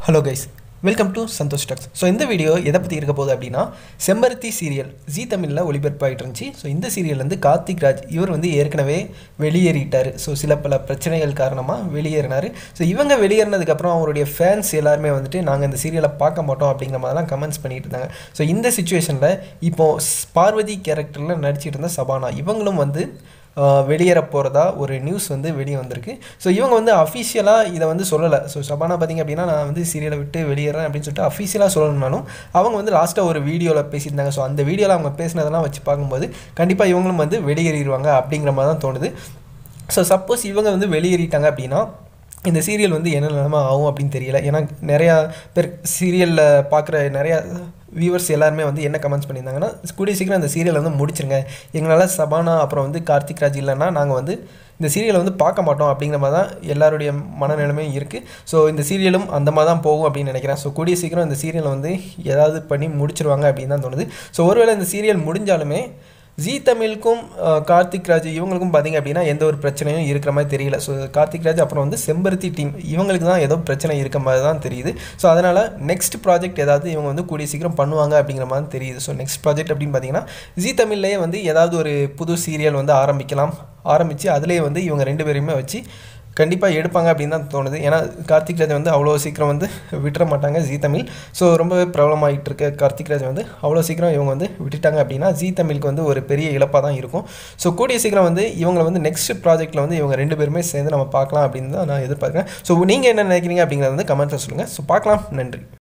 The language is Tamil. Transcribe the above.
hello guys welcome to Santhosh டக்ஸ் ஸோ இந்த வீடியோ எதை பற்றி இருக்க போகுது அப்படின்னா செம்பருத்தி சீரியல் ஜி தமிழில் ஒளிபரப்பாகிட்டு இருந்துச்சு ஸோ இந்த சீரியல் வந்து கார்த்திக் ராஜ் இவர் வந்து ஏற்கனவே வெளியேறிட்டார் ஸோ சில பல பிரச்சனைகள் காரணமாக வெளியேறினார் ஸோ இவங்க வெளியேறினதுக்கப்புறம் அவருடைய ஃபேன்ஸ் எல்லாருமே வந்துட்டு நாங்கள் இந்த சீரியலை பார்க்க மாட்டோம் அப்படிங்கிற மாதிரிலாம் கமெண்ட்ஸ் பண்ணிட்டு இருந்தாங்க ஸோ இந்த சுச்சுவேஷனில் இப்போது பார்வதி கேரக்டரில் நடிச்சிட்டு இருந்த சபானா இவங்களும் வந்து ஆஹ் வெளியேற போகிறதா ஒரு நியூஸ் வந்து வெளியே வந்திருக்கு ஸோ இவங்க வந்து அஃபிஷியலாக இதை வந்து சொல்லலை ஸோ சபானா பார்த்திங்க அப்படின்னா நான் வந்து சீரியலை விட்டு வெளியேறேன் அப்படின்னு சொல்லிட்டு அஃபிஷியலாக சொல்லணும்னாலும் அவங்க வந்து லாஸ்ட்டாக ஒரு வீடியோவில் பேசியிருந்தாங்க ஸோ அந்த வீடியோவில் அவங்க பேசினதெல்லாம் வச்சு பார்க்கும்போது கண்டிப்பாக இவங்களும் வந்து வெளியேறிடுவாங்க அப்படிங்கிற மாதிரி தான் தோணுது ஸோ சப்போஸ் இவங்க வந்து வெளியேறிட்டாங்க அப்படின்னா இந்த சீரியல் வந்து என்ன நிலமை ஆகும் அப்படின்னு தெரியல ஏன்னா நிறையா பேர் சீரியலில் பார்க்குற நிறையா வியூவர்ஸ் எல்லாருமே வந்து என்ன கமெண்ட்ஸ் பண்ணியிருந்தாங்கன்னா கூடிய சீக்கிரம் அந்த சீரியல் வந்து முடிச்சிருங்க எங்களால் சபானா அப்புறம் வந்து கார்த்திக் ராஜ் இல்லைன்னா நாங்கள் வந்து இந்த சீரியலை வந்து பார்க்க மாட்டோம் அப்படிங்கிற மாதிரி தான் எல்லாருடைய மனநிலைமையும் இருக்குது ஸோ இந்த சீரியலும் அந்த மாதிரி தான் போகும் அப்படின்னு நினைக்கிறேன் ஸோ கூடிய சீக்கிரம் இந்த சீரியலை வந்து ஏதாவது பண்ணி முடிச்சிருவாங்க அப்படின்னு தான் தோணுது ஸோ ஒருவேளை இந்த சீரியல் முடிஞ்சாலுமே ஜி தமிழுக்கும் அஹ், கார்த்திக் ராஜ் இவங்களுக்கும் பார்த்தீங்க அப்படின்னா எந்த ஒரு பிரச்சனையும் இருக்கிற மாதிரி தெரியல ஸோ கார்த்திக் ராஜ் அப்புறம் வந்து செம்பருத்தி டீம் இவங்களுக்கு தான் ஏதோ பிரச்சனை இருக்க மாதிரி தான் தெரியுது ஸோ அதனால் நெக்ஸ்ட் ப்ராஜெக்ட் ஏதாவது இவங்க வந்து கூடிய சீக்கிரம் பண்ணுவாங்க அப்படிங்கிற மாதிரி தெரியுது ஸோ நெக்ஸ்ட் ப்ராஜெக்ட் அப்படின்னு பார்த்தீங்கன்னா ஜி தமிழ்லேயே வந்து ஏதாவது ஒரு புது சீரியல் வந்து ஆரம்பிக்கலாம் ஆரம்பித்து அதிலேயே வந்து இவங்க ரெண்டு பேரையுமே வச்சு கண்டிப்பாக எடுப்பாங்க அப்படின்னு தான் தோணுது ஏன்னா கார்த்திக் ராஜ் வந்து அவ்வளோ சீக்கிரம் வந்து விட்டுற மாட்டாங்க ஜி தமிழ் ஸோ ரொம்பவே பிரபலமாகிட்டு இருக்க கார்த்திக் ராஜ் வந்து அவ்வளோ சீக்கிரம் இவங்க வந்து விட்டுட்டாங்க அப்படின்னா ஜி தமிழுக்கு வந்து ஒரு பெரிய இழப்பாக தான் இருக்கும் ஸோ கூடிய சீக்கிரம் வந்து இவங்களை வந்து நெக்ஸ்ட் ப்ராஜெக்ட்டில் வந்து இவங்க ரெண்டு பேருமே சேர்ந்து நம்ம பார்க்கலாம் அப்படின்னு தான் நான் எதிர்பார்க்குறேன் ஸோ நீங்கள் என்ன நினைக்கிறீங்க அப்படிங்கிறத வந்து கமெண்ட்ஸில் சொல்லுங்கள் ஸோ பார்க்கலாம் நன்றி